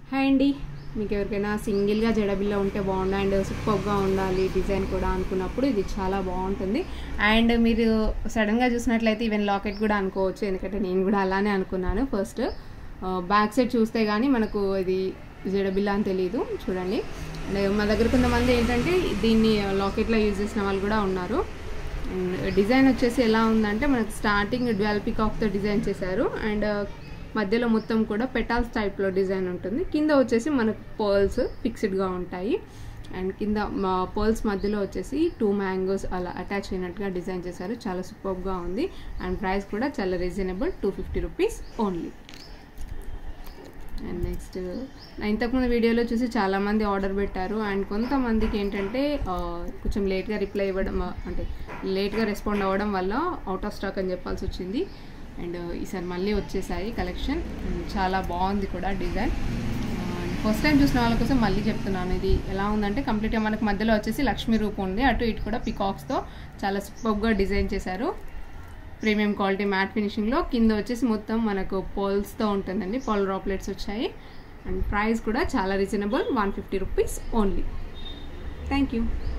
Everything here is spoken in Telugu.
హాయ్ అండి మీకు ఎవరికైనా సింగిల్గా జడబిల్ల ఉంటే బాగుండు అండ్ సూపర్గా ఉండాలి డిజైన్ కూడా అనుకున్నప్పుడు ఇది చాలా బాగుంటుంది అండ్ మీరు సడన్గా చూసినట్లయితే ఈవెన్ లాకెట్ కూడా అనుకోవచ్చు ఎందుకంటే నేను కూడా అలానే అనుకున్నాను ఫస్ట్ బ్యాక్ సైడ్ చూస్తే కానీ మనకు ఇది జడబిల్ల అని తెలియదు చూడండి అండ్ మా దగ్గర కొంతమంది ఏంటంటే దీన్ని లాకెట్లో యూజ్ చేసిన వాళ్ళు కూడా ఉన్నారు డిజైన్ వచ్చేసి ఎలా ఉందంటే మనకు స్టార్టింగ్ డ్వెల్ పికాక్తో డిజైన్ చేశారు అండ్ మధ్యలో మొత్తం కూడా పెటాల్స్ టైప్లో డిజైన్ ఉంటుంది కింద వచ్చేసి మనకు పర్ల్స్ ఫిక్స్డ్గా ఉంటాయి అండ్ కింద పర్ల్స్ మధ్యలో వచ్చేసి టూ మ్యాంగోస్ అలా అటాచ్ అయినట్టుగా డిజైన్ చేశారు చాలా సూపర్గా ఉంది అండ్ ప్రైస్ కూడా చాలా reasonable two fifty rupees only and next ఇంతకుముందు వీడియోలో చూసి చాలామంది ఆర్డర్ పెట్టారు అండ్ కొంతమందికి ఏంటంటే కొంచెం లేట్గా రిప్లై ఇవ్వడం అంటే లేట్గా రెస్పాండ్ అవ్వడం వల్ల అవుట్ ఆఫ్ స్టాక్ అని చెప్పాల్సి వచ్చింది అండ్ ఈసారి మళ్ళీ వచ్చేసాయి కలెక్షన్ చాలా బాగుంది కూడా డిజైన్ ఫస్ట్ టైం చూసిన వాళ్ళ కోసం మళ్ళీ చెప్తున్నాను ఇది ఎలా ఉందంటే కంప్లీట్గా మనకు మధ్యలో వచ్చేసి లక్ష్మీ రూపం ఉంది అటు ఇటు కూడా పికాక్స్తో చాలా సూపర్గా డిజైన్ చేశారు ప్రీమియం క్వాలిటీ మ్యాట్ ఫినిషింగ్లో కింద వచ్చేసి మొత్తం మనకు పోల్స్తో ఉంటుందండి పోల్ డ్రాప్లెట్స్ వచ్చాయి అండ్ ప్రైస్ కూడా చాలా reasonable one fifty rupees only thank you